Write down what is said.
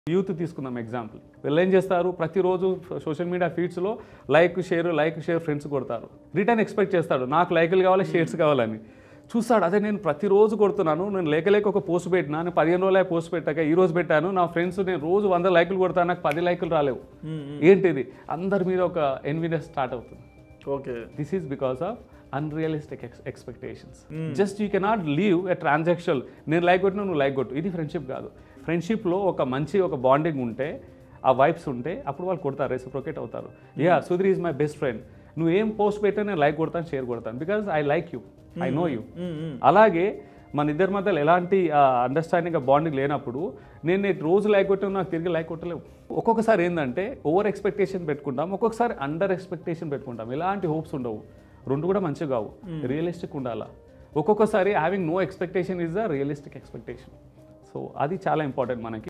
youth తీసుకుందాం example వీళ్ళు ఏం చేస్తారు ప్రతిరోజు సోషల్ మీడియా ఫీడ్స్లో like share like share friends కొడతారు రిటర్న్ ఎక్స్పెక్ట్ చేస్తాడు నాకు లైకులు కావాలి షేర్స్ కావాలని చూస్తాడు అదే నేను ప్రతిరోజు కొడుతున్నాను నేను లేక లేక ఒక పోస్ట్ పెట్టినా నేను పదిహేను రోజులే పోస్ట్ పెట్టాక ఈ రోజు పెట్టాను నా ఫ్రెండ్స్ నేను రోజు వంద లైకులు కొడతాను నాకు పది లైకులు రాలేవు ఏంటిది అందరి మీద ఒక ఎన్వినెస్ స్టార్ట్ అవుతుంది okay this is because of unrealistic expectations just you cannot leave a transaction నేను లైక్ కొట్టినా నువ్వు లైక్ కొట్టు ఇది ఫ్రెండ్షిప్ కాదు ఫ్రెండ్షిప్లో ఒక మంచి ఒక బాండింగ్ ఉంటే ఆ వైబ్స్ ఉంటే అప్పుడు వాళ్ళు కొడతారు రెసిప్రొకేట్ అవుతారు yeah Sudheer is my best friend నువ్వు ఏం పోస్ట్ పెట్టా నేను లైక్ కొడతాను షేర్ కొడతాను because I like you I know you అలాగే మన ఇద్దరి మధ్యలో ఎలాంటి అండర్స్టాండింగ్ బాండింగ్ లేనప్పుడు నేను నీకు రోజు లైక్ కొట్టాను నాకు తిరిగి లైక్ కొట్టలేవు ఒక్కొక్కసారి ఏంటంటే ఓవర్ ఎక్స్పెక్టేషన్ పెట్టుకుంటాం ఒక్కొక్కసారి అండర్ ఎక్స్పెక్టేషన్ పెట్టుకుంటాం ఎలాంటి హోప్స్ ఉండవు రెండు కూడా మంచిగా కావు రియలిస్టిక్ ఉండాలా ఒక్కొక్కసారి having no expectation is the realistic expectation so అది చాలా ఇంపార్టెంట్ మనకి